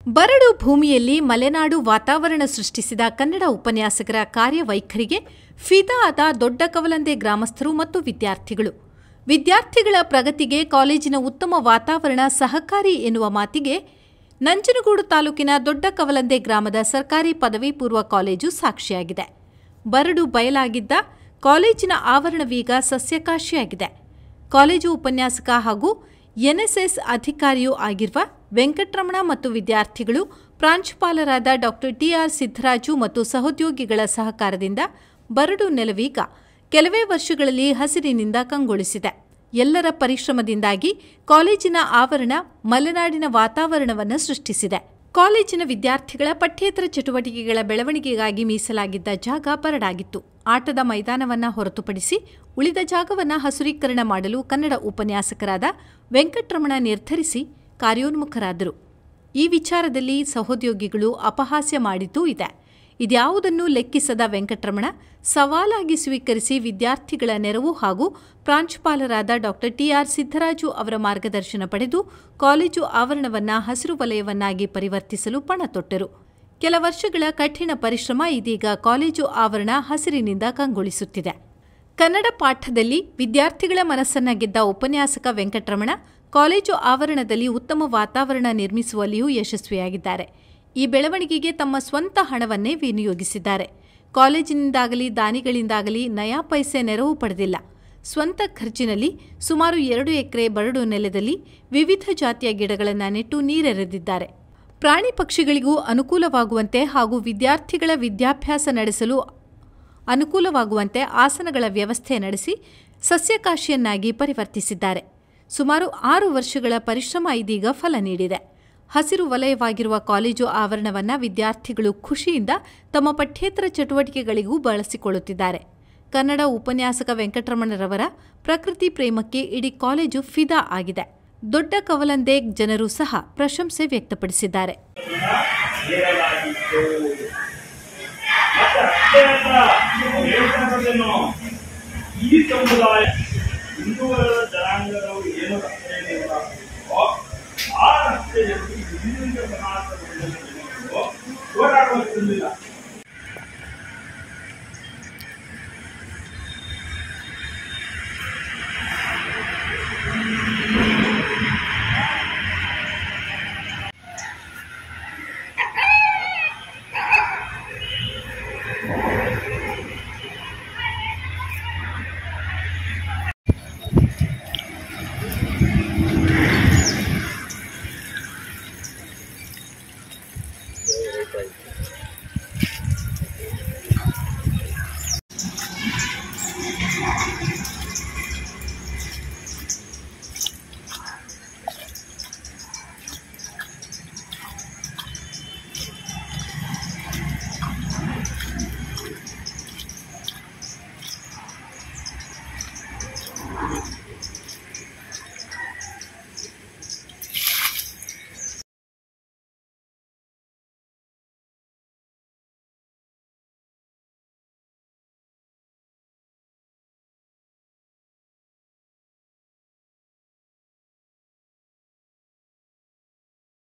ಬರಡು ಭೂಮಿಯಲ್ಲಿ ಮಲೆನಾಡು ವಾತಾವರಣ ಸೃಷ್ಟಿಸಿದ ಕನ್ನಡ ಉಪನ್ಯಾಸಕರ ಕಾರ್ಯವೈಖರಿಗೆ ಫಿದಾ ಆದ ದೊಡ್ಡ ಕವಲಂದೆ ಗ್ರಾಮಸ್ಥರು ಮತ್ತು ವಿದ್ಯಾರ್ಥಿಗಳು ವಿದ್ಯಾರ್ಥಿಗಳ ಪ್ರಗತಿಗೆ ಕಾಲೇಜಿನ ಉತ್ತಮ ವಾತಾವರಣ ಸಹಕಾರಿ ಎನ್ನುವ ಮಾತಿಗೆ ನಂಜನಗೂಡು ತಾಲೂಕಿನ ದೊಡ್ಡ ಕವಲಂದೆ ಗ್ರಾಮದ ಸರ್ಕಾರಿ ಪದವಿ ಪೂರ್ವ ಕಾಲೇಜು ಸಾಕ್ಷಿಯಾಗಿದೆ ಬರಡು ಬಯಲಾಗಿದ್ದ ಕಾಲೇಜಿನ ಆವರಣವೀಗ ಸಸ್ಯಕಾಶಿಯಾಗಿದೆ ಕಾಲೇಜು ಉಪನ್ಯಾಸಕ ಹಾಗೂ ಎನ್ಎಸ್ಎಸ್ ಅಧಿಕಾರಿಯೂ ಆಗಿರುವ ವೆಂಕಟರಮಣ ಮತ್ತು ವಿದ್ಯಾರ್ಥಿಗಳು ಪ್ರಾಂಶುಪಾಲರಾದ ಡಾಕ್ಟರ್ ಟಿಆರ್ ಸಿದ್ದರಾಜು ಮತ್ತು ಸಹೋದ್ಯೋಗಿಗಳ ಸಹಕಾರದಿಂದ ಬರಡು ನೆಲವೀಗ ಕೆಲವೇ ವರ್ಷಗಳಲ್ಲಿ ಹಸಿರಿನಿಂದ ಕಂಗೊಳಿಸಿದೆ ಎಲ್ಲರ ಪರಿಶ್ರಮದಿಂದಾಗಿ ಕಾಲೇಜಿನ ಆವರಣ ಮಲೆನಾಡಿನ ವಾತಾವರಣವನ್ನು ಸೃಷ್ಟಿಸಿದೆ ಕಾಲೇಜಿನ ವಿದ್ಯಾರ್ಥಿಗಳ ಪಠ್ಯೇತರ ಚಟುವಟಿಕೆಗಳ ಬೆಳವಣಿಗೆಗಾಗಿ ಮೀಸಲಾಗಿದ್ದ ಜಾಗ ಬರಡಾಗಿತ್ತು ಆಟದ ಮೈದಾನವನ್ನ ಹೊರತುಪಡಿಸಿ ಉಳಿದ ಜಾಗವನ್ನು ಹಸುರೀಕರಣ ಮಾಡಲು ಕನ್ನಡ ಉಪನ್ಯಾಸಕರಾದ ವೆಂಕಟರಮಣ ನಿರ್ಧರಿಸಿ ಕಾರ್ಯೋನ್ಮುಖರಾದರು ಈ ವಿಚಾರದಲ್ಲಿ ಸಹೋದ್ಯೋಗಿಗಳು ಅಪಹಾಸ್ಯ ಮಾಡಿದ್ದೂ ಇದೆ ಇದ್ಯಾವುದನ್ನೂ ಲೆಕ್ಕಿಸದ ವೆಂಕಟರಮಣ ಸವಾಲಾಗಿ ಸ್ವೀಕರಿಸಿ ವಿದ್ಯಾರ್ಥಿಗಳ ನೆರವು ಹಾಗೂ ಪ್ರಾಂಶುಪಾಲರಾದ ಡಾಕ್ಟರ್ ಟಿಆರ್ ಸಿದ್ದರಾಜು ಅವರ ಮಾರ್ಗದರ್ಶನ ಪಡೆದು ಕಾಲೇಜು ಆವರಣವನ್ನ ಹಸಿರು ವಲಯವನ್ನಾಗಿ ಪರಿವರ್ತಿಸಲು ಪಣ ತೊಟ್ಟರು ಕೆಲ ವರ್ಷಗಳ ಕಠಿಣ ಪರಿಶ್ರಮ ಇದೀಗ ಕಾಲೇಜು ಆವರಣ ಹಸಿರಿನಿಂದ ಕಂಗೊಳಿಸುತ್ತಿದೆ ಕನ್ನಡ ಪಾಠದಲ್ಲಿ ವಿದ್ಯಾರ್ಥಿಗಳ ಮನಸ್ಸನ್ನ ಗೆದ್ದ ಉಪನ್ಯಾಸಕ ವೆಂಕಟರಮಣ ಕಾಲೇಜು ಆವರಣದಲ್ಲಿ ಉತ್ತಮ ವಾತಾವರಣ ನಿರ್ಮಿಸುವಲ್ಲಿಯೂ ಯಶಸ್ವಿಯಾಗಿದ್ದಾರೆ ಈ ಬೆಳವಣಿಗೆಗೆ ತಮ್ಮ ಸ್ವಂತ ಹಣವನ್ನೇ ವಿನಿಯೋಗಿಸಿದ್ದಾರೆ ಕಾಲೇಜಿನಿಂದಾಗಲಿ ದಾನಿಗಳಿಂದಾಗಲಿ ನಯಾ ಪೈಸೆ ನೆರವು ಪಡೆದಿಲ್ಲ ಸ್ವಂತ ಖರ್ಚಿನಲ್ಲಿ ಸುಮಾರು ಎರಡು ಎಕರೆ ಬರಡು ನೆಲದಲ್ಲಿ ವಿವಿಧ ಜಾತಿಯ ಗಿಡಗಳನ್ನು ನೆಟ್ಟು ನೀರೆರೆದಿದ್ದಾರೆ ಪ್ರಾಣಿ ಪಕ್ಷಿಗಳಿಗೂ ಅನುಕೂಲವಾಗುವಂತೆ ಹಾಗೂ ವಿದ್ಯಾರ್ಥಿಗಳ ವಿದ್ಯಾಭ್ಯಾಸ ನಡೆಸಲು ಅನುಕೂಲವಾಗುವಂತೆ ಆಸನಗಳ ವ್ಯವಸ್ಥೆ ನಡೆಸಿ ಸಸ್ಯಕಾಶಿಯನ್ನಾಗಿ ಪರಿವರ್ತಿಸಿದ್ದಾರೆ ಸುಮಾರು ಆರು ವರ್ಷಗಳ ಪರಿಶ್ರಮ ಇದೀಗ ಫಲ ನೀಡಿದೆ ಹಸಿರು ವಲಯವಾಗಿರುವ ಕಾಲೇಜು ಆವರಣವನ್ನು ವಿದ್ಯಾರ್ಥಿಗಳು ಖುಷಿಯಿಂದ ತಮ್ಮ ಪಠ್ಯೇತರ ಚಟುವಟಿಕೆಗಳಿಗೂ ಬಳಸಿಕೊಳ್ಳುತ್ತಿದ್ದಾರೆ ಕನ್ನಡ ಉಪನ್ಯಾಸಕ ವೆಂಕಟರಮಣರವರ ಪ್ರಕೃತಿ ಪ್ರೇಮಕ್ಕೆ ಇಡೀ ಕಾಲೇಜು ಫಿದಾ ಆಗಿದೆ ದೊಡ್ಡ ಕವಲಂದೆ ಜನರು ಸಹ ಪ್ರಶಂಸೆ ವ್ಯಕ್ತಪಡಿಸಿದ್ದಾರೆ ನೀಡಲಾಗಿತ್ತು ಮತ್ತೆ ಅಷ್ಟೇ ಅಲ್ಲ ಹೇಳ್ತಕ್ಕಂಥದ್ದೇನು ಈ ಸಮುದಾಯ ಹಿಂದೂಗಳ ಜನಾಂಗದವರು ಏನು ರಕ್ಷಣೆಯಿಂದ ಆ ರಸ್ತೆಯಲ್ಲಿ ಹಿಂದೂ ಸಮಾಜದ ಜನರು ಹೋರಾಡುವಂತಿಲ್ಲ